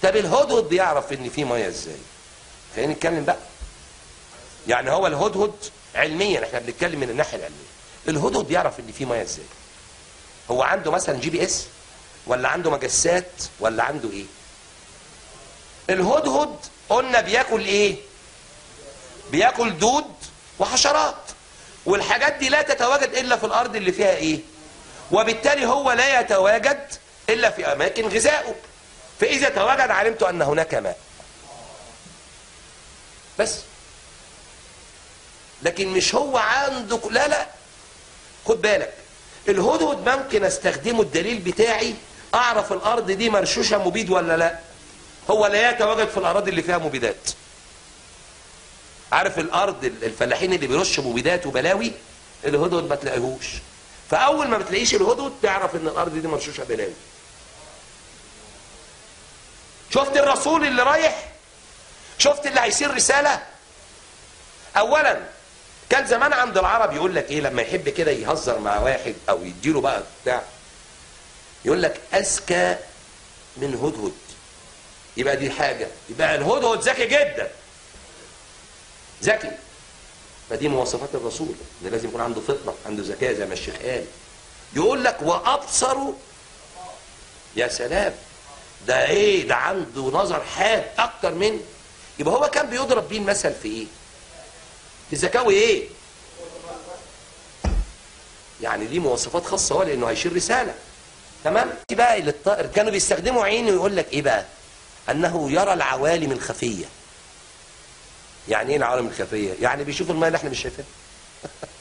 طب الهدهد بيعرف ان في ميه ازاي خلينا نتكلم بقى يعني هو الهدهد علميا احنا بنتكلم من الناحيه العلميه الهدهد بيعرف ان في ميه ازاي هو عنده مثلا جي بي اس ولا عنده مجسات ولا عنده ايه الهدهد قلنا بياكل ايه بياكل دود وحشرات والحاجات دي لا تتواجد الا في الارض اللي فيها ايه وبالتالي هو لا يتواجد الا في اماكن غذائه فاذا تواجد علمت ان هناك ماء بس لكن مش هو عنده ك- لا لا خد بالك الهدهد ممكن استخدمه الدليل بتاعي اعرف الارض دي مرشوشه مبيد ولا لا هو لا يتواجد في الاراضي اللي فيها مبيدات عارف الارض الفلاحين اللي بيرشوا مبيدات وبلاوي الهدهد ما تلاقيهوش فاول ما بتلاقيش الهدهد تعرف ان الارض دي مرشوشه بلاوي شفت الرسول اللي رايح شفت اللي هيصير رساله اولا كان زمان عند العرب يقول لك ايه لما يحب كده يهزر مع واحد او يديله بقى بتاع يقول لك اذكى من هدهد يبقى دي حاجه يبقى الهدهد ذكي جدا ذكي فدي مواصفات الرسول ان لازم يكون عنده فطنه عنده ذكاء زي ما الشيخ قال يقول لك وابصر يا سلام ده ايه ده عنده نظر حاد اكتر من يبقى هو كان بيضرب بيه المثل في ايه في ذكاوي ايه يعني دي مواصفات خاصه هو لانه هيشيل رساله تمام دي بقى للطائر كانوا بيستخدموا عينه ويقول لك ايه بقى انه يرى العوالم الخفيه يعني ايه العوالم الخفيه يعني بيشوف الميه اللي احنا مش شايفينها